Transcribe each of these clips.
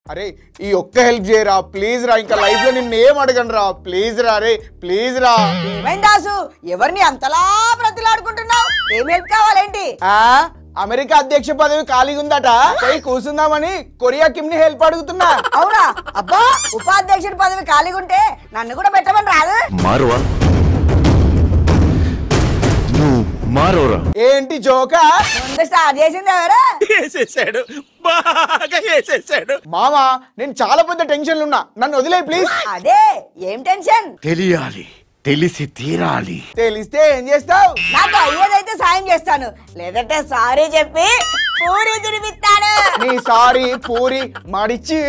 అరే ఈ ఒక్క హెల్ప్ చేయరా ప్లీజ్ రా ఇంకా లైఫ్ లో నిన్ను ఏం అడగను రా ప్లీజ్ రా అరే ప్లీజ్ రా ఏమైంది దాసు ఎవరిని అంతలా బ్రతిలాడుకుంటున్నావు ఏం హెల్ప్ కావాలేంటి ఆ అమెరికా అధ్యక్ష పదవి ఖాళీగా ఉందట పోయి కూర్చుందామని కొరియా కిమ్ ని హెల్ప్ అడుగుతున్నా అవునా అబ్బా ఉపాధ్యక్షుడి పదవి ఖాళీగా ఉంటే నన్ను కూడా పెట్టమని రాదు మారువా నువ్వు మారోరా ఏంటి జోకా ముందు స్టార్ట్ చేసింది ఎవరు వేసేసాడు బాగా వేసేసాడు మామా నేను చాలా పెద్ద టెన్షన్లు ఉన్నా నన్ను వదిలే ప్లీజ్ అదే ఏం టెన్షన్ తెలియాలి తెలిసి తీరాలి తెలిస్తే ఏం చేస్తావు నాకు అయ్యేదైతే సాయం చేస్తాను లేదంటే సారీ చెప్పి పూరి తినిపిస్తాను నీ సారీ పూరి మడిచి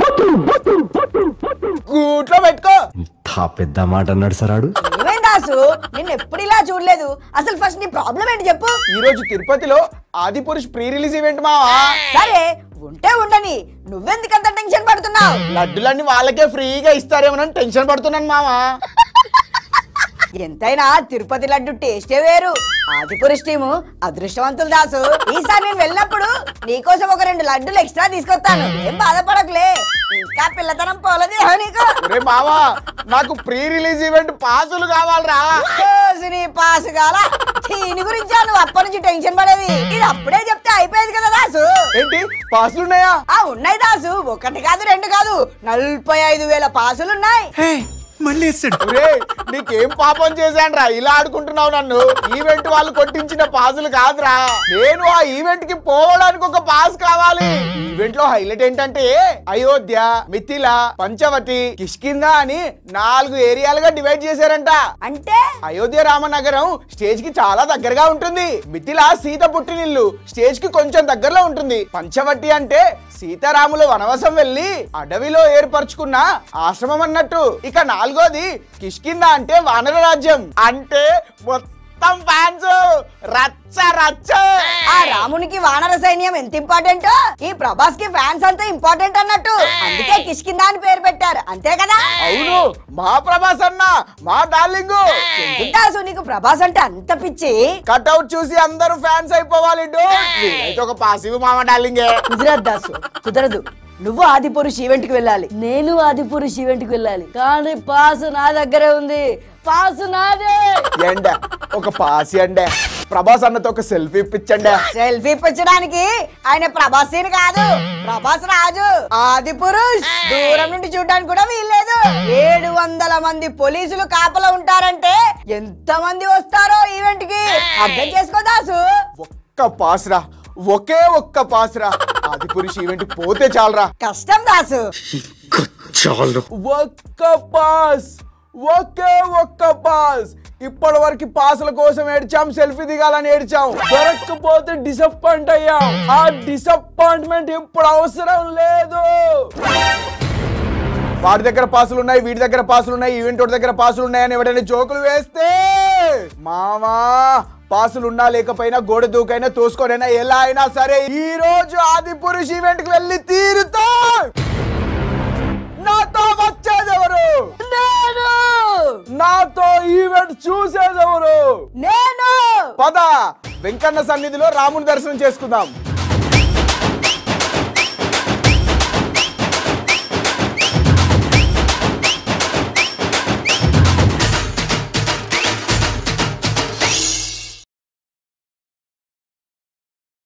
గూట్లో పెట్టుకో ఇంత పెద్ద మాట అన్నాడు సరాడు ఏమైంది దాసు నిన్ను ఎప్పుడు ఇలా చూడలేదు అసలు ఫస్ట్ నీ ప్రాబ్లం ఏంటి చెప్పు ఈ రోజు తిరుపతిలో ఆది పురుష్ ప్రీ రిలీజ్ ఈవెంట్ మావా సరే ఉంటే ఉండని నువ్వెందుకంత టెన్షన్ పడుతున్నావు లడ్డులన్నీ వాళ్ళకే ఫ్రీగా ఇస్తారేమోనని టెన్షన్ పడుతున్నాను మావా ఎంతైనా తిరుపతి లడ్డు టేస్టే వేరు ఆదిపురుష్ టీము అదృష్టవంతులు దాసు ఈసారి నేను వెళ్ళినప్పుడు నీకోసం ఒక రెండు లడ్డులు ఎక్స్ట్రా తీసుకొస్తాను ఏం బాధపడకులే ఇంకా పిల్లతనం పోలది నీకు రే మావా నాకు ప్రీ రిలీజ్ ఈవెంట్ పాసులు కావాలరా రోజు నీ పాసు కాల దీని గురించి నువ్వు అప్పటి నుంచి టెన్షన్ పడేది ఇది అప్పుడే చెప్తే అయిపోయేది కదా దాసు ఏంటి పాసులు ఉన్నాయా ఆ ఉన్నాయి దాసు ఒకటి కాదు రెండు కాదు నలభై ఐదు వేల పాసులున్నాయి మళ్ళీ వేసాడు రే నీకేం పాపం చేశానురా ఇలా ఆడుకుంటున్నావు నన్ను ఈవెంట్ వాళ్ళు కొట్టించిన పాసులు కాదురా నేను ఆ ఈవెంట్ కి పోవడానికి ఒక పాస్ కావాలి ఈవెంట్ లో హైలైట్ ఏంటంటే అయోధ్య మిథిల పంచవటి కిష్కింద అని నాలుగు ఏరియాలుగా డివైడ్ చేశారంట అంటే అయోధ్య రామనగరం స్టేజ్ కి చాలా దగ్గరగా ఉంటుంది మిథిల సీత పుట్టినిల్లు స్టేజ్ కి కొంచెం దగ్గరలో ఉంటుంది పంచవటి అంటే సీతారాములు వనవాసం వెళ్లి అడవిలో ఏర్పరచుకున్న ఆశ్రమం అన్నట్టు ఇక నాలుగోది కిష్కింద అంటే వానర రాజ్యం అంటే మొత్తం ఫ్యాన్స్ రచ్చ రచ్చ ఆ రామునికి వానర సైన్యం ఎంత ఇంపార్టెంట్ ఈ ప్రభాస్ కి ఫ్యాన్స్ అంతా ఇంపార్టెంట్ అన్నట్టు అందుకే కిష్కింద అని పేరు పెట్టారు అంతే కదా అవును మా ప్రభాస్ అన్న మా డార్లింగ్ దాసు నీకు ప్రభాస్ అంటే అంత పిచ్చి కట్అవుట్ చూసి అందరూ ఫ్యాన్స్ అయిపోవాలి dude. వీలైతే ఒక పాసివ్ మామ డార్లింగే కుదరదు దాసు కుదరదు నువ్వు ఆదిపురుష్ ఈవెంట్ కి వెళ్ళాలి నేను ఆదిపురుష్ ఈవెంట్ కి వెళ్ళాలి కానీ పాస్ నా దగ్గరే ఉంది పాస్ నాదే ఎండ ఒక పాసి అండే ప్రభాస్ అన్నతో ఒక సెల్ఫీ ఇప్పించండి సెల్ఫీ ఇప్పించడానికి ఆయన ప్రభాస్ సీన్ కాదు ప్రభాస్ రాజు ఆది పురుష్ దూరం నుండి చూడడానికి కూడా వీల్లేదు ఏడు వందల మంది పోలీసులు కాపలా ఉంటారంటే ఎంత మంది వస్తారో ఈవెంట్ కి అర్థం చేసుకో దాసు ఒక్క పాస్రా ఒకే ఒక్క పాస్రా ఆది పురుష్ ఈవెంట్ పోతే చాలరా కష్టం దాసు చాలు ఒక్క పాస్ ఒకే ఒక్క పాస్ ఇప్పటి వరకు పాసుల కోసం ఏడ్చాం సెల్ఫీ దిగాలని ఏడ్చాం దొరక్కపోతే డిసప్పాయింట్ అయ్యాం ఆ డిసప్పాయింట్మెంట్ ఇప్పుడు అవసరం లేదు వాడి దగ్గర పాసులు ఉన్నాయి వీడి దగ్గర పాసులు ఉన్నాయి ఈవెంట్ వాడి దగ్గర పాసులు ఉన్నాయని ఎవడైనా జోకులు వేస్తే మామా పాసులు ఉన్నా లేకపోయినా గోడ దూకైనా తోసుకోనైనా ఎలా అయినా సరే ఈ రోజు ఆది పురుష్ ఈవెంట్ కి వెళ్ళి తీరుతా నాతో వచ్చేదెవరు నేను నాతో ఈవెంట్ చూసేదెవరు నేను పద వెంకన్న సన్నిధిలో రాముని దర్శనం చేసుకుందాం